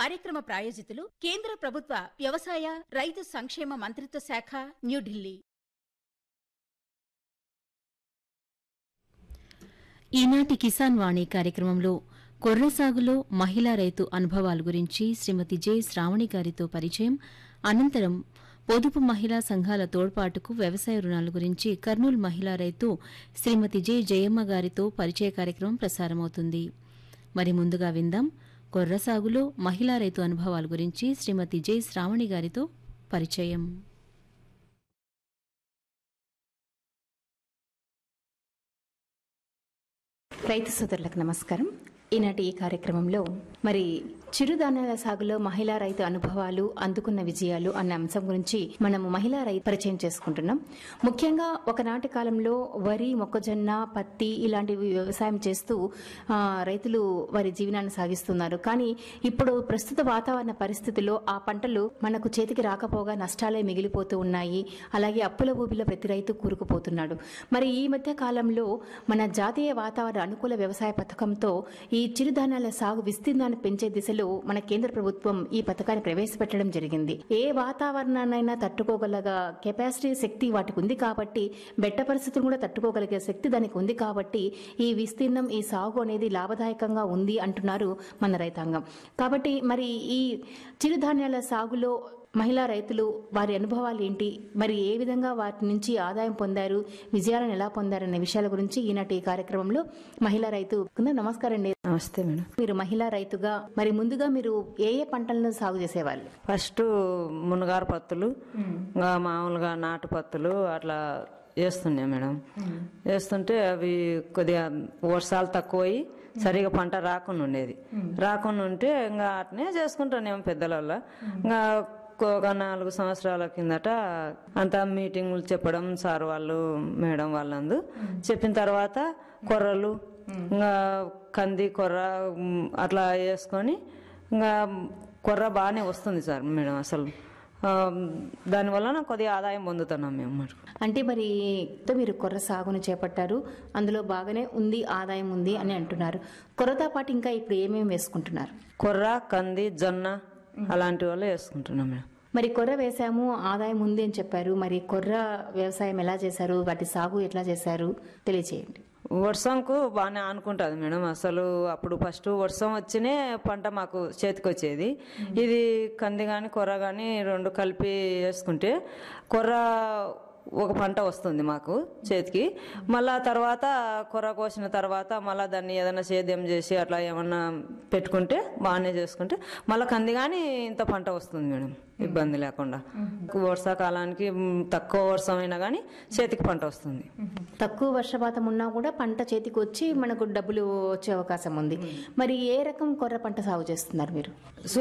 కార్యక్రమ ప్రాయోజితులు కేంద్ర ప్రభుత్వ వ్యవసాయ రైతు సంక్షేమ మంత్రిత్వ శాఖ న్యూఢిల్లీ ఈనాటి కిసాన్ వాణి కార్యక్రమంలో కొర్ర సాగులో మహిళా రైతు అనుభవాల గురించి శ్రీమతి జె శ్రావణి గారితో పరిచయం అనంతరం పొదుపు మహిళా సంఘాల తోడ్పాటుకు వ్యవసాయ రుణాల గురించి కర్నూలు మహిళా రైతు శ్రీమతి జె జయమ్మ గారితో పరిచయ కార్యక్రమం ప్రసారమవుతుంది మరి ముందుగా విందాం కొర్ర సాగులో మహిళా రైతు అనుభవాల గురించి శ్రీమతి జె శ్రావణి గారితో పరిచయం రైతు సోదరులకు నమస్కారం ఈనాటి ఈ కార్యక్రమంలో మరి చిరుధాన్యాల సాగులో మహిళా రైతు అనుభవాలు అందుకున్న విజయాలు అన్న అంశం గురించి మనము మహిళా రైతు పరిచయం చేసుకుంటున్నాం ముఖ్యంగా ఒకనాటి కాలంలో వరి మొక్కజొన్న పత్తి ఇలాంటివి వ్యవసాయం చేస్తూ ఆ, రైతులు వారి జీవనాన్ని సాగిస్తున్నారు కానీ ఇప్పుడు ప్రస్తుత వాతావరణ పరిస్థితుల్లో ఆ పంటలు మనకు చేతికి రాకపోగా నష్టాలే మిగిలిపోతూ ఉన్నాయి అలాగే అప్పుల ఊబిలో ప్రతి రైతు కూరుకుపోతున్నాడు మరి ఈ మధ్య కాలంలో మన జాతీయ వాతావరణ అనుకూల వ్యవసాయ పథకంతో ఈ చిరుధాన్యాల సాగు విస్తీర్ణాన్ని పెంచే దిశలో మన కేంద్ర ప్రభుత్వం ఈ పథకాన్ని ప్రవేశపెట్టడం జరిగింది ఏ వాతావరణాన్నైనా తట్టుకోగలగా కెపాసిటీ శక్తి వాటికి ఉంది కాబట్టి బెట్ట పరిస్థితులు కూడా తట్టుకోగలిగే శక్తి దానికి ఉంది కాబట్టి ఈ విస్తీర్ణం ఈ సాగు అనేది లాభదాయకంగా ఉంది అంటున్నారు మన రైతాంగం కాబట్టి మరి ఈ చిరుధాన్యాల సాగులో మహిళా రైతులు వారి అనుభవాలు ఏంటి మరి ఏ విధంగా వాటి నుంచి ఆదాయం పొందారు విజయాలను ఎలా పొందారు అనే విషయాల గురించి ఈనాటి ఈ కార్యక్రమంలో మహిళా రైతు నమస్కారం అండి నమస్తే మేడం మీరు మహిళా రైతుగా మరి ముందుగా మీరు ఏ ఏ పంటలను సాగు చేసేవాళ్ళు ఫస్ట్ మునగారు పత్తులు ఇంకా మామూలుగా నాటు పత్తులు అట్లా వేస్తున్నాయి మేడం వేస్తుంటే అవి కొద్దిగా వర్షాలు తక్కువయి సరిగా పంట రాకుండా ఉండేది రాకుండా ఉంటే ఇంకా అట్నే చేసుకుంటానేమో పెద్దల వల్ల ఇంకా ఒక నాలుగు సంవత్సరాల కిందట అంతా మీటింగులు చెప్పడం సార్ వాళ్ళు మేడం వాళ్ళందు చెప్పిన తర్వాత కొర్రలు ఇంకా కంది కొర్ర ఉమ్, అట్లా వేసుకొని ఇంకా కొర్ర బాగానే వస్తుంది సార్ మేడం అసలు ఆ, దానివల్ల కొద్దిగా ఆదాయం పొందుతున్నాం మేము మరి అంటే మరి మీరు కొర్ర సాగును చేపట్టారు అందులో బాగానే ఉంది ఆదాయం ఉంది అని అంటున్నారు కొర్రతో పాటు ఇంకా ఇప్పుడు ఏమేమి వేసుకుంటున్నారు కొర్ర కంది జొన్న అలాంటి వాళ్ళు వేసుకుంటున్నాం మేడం మరి కొర్ర వేసాము ఆదాయం ఉంది అని చెప్పారు మరి కొర్ర వ్యవసాయం ఎలా చేశారు వాటి సాగు ఎట్లా చేశారు తెలియచేయండి వర్షంకు బాగానే ఆనుకుంటుంది మేడం అసలు అప్పుడు ఫస్ట్ వర్షం వచ్చినే పంట మాకు చేతికి వచ్చేది ఇది కంది కానీ కొర్ర కానీ రెండు కలిపి వేసుకుంటే కొర్ర ఒక పంట వస్తుంది మాకు చేతికి మళ్ళా తర్వాత కొర్ర కోసిన తర్వాత మళ్ళా దాన్ని ఏదైనా సేద్యం చేసి అట్లా ఏమన్నా పెట్టుకుంటే బాగానే చేసుకుంటే మళ్ళీ కంది కానీ ఇంత పంట వస్తుంది మేడం ఇబ్బంది లేకుండా వర్షాకాలానికి మ్, తక్కువ వర్షం అయినా కానీ చేతికి పంట వస్తుంది తక్కువ వర్షపాతం ఉన్నా కూడా పంట చేతికి వచ్చి మనకు డబ్బులు వచ్చే అవకాశం ఉంది మరి ఏ రకం కొర్ర పంట సాగు చేస్తున్నారు మీరు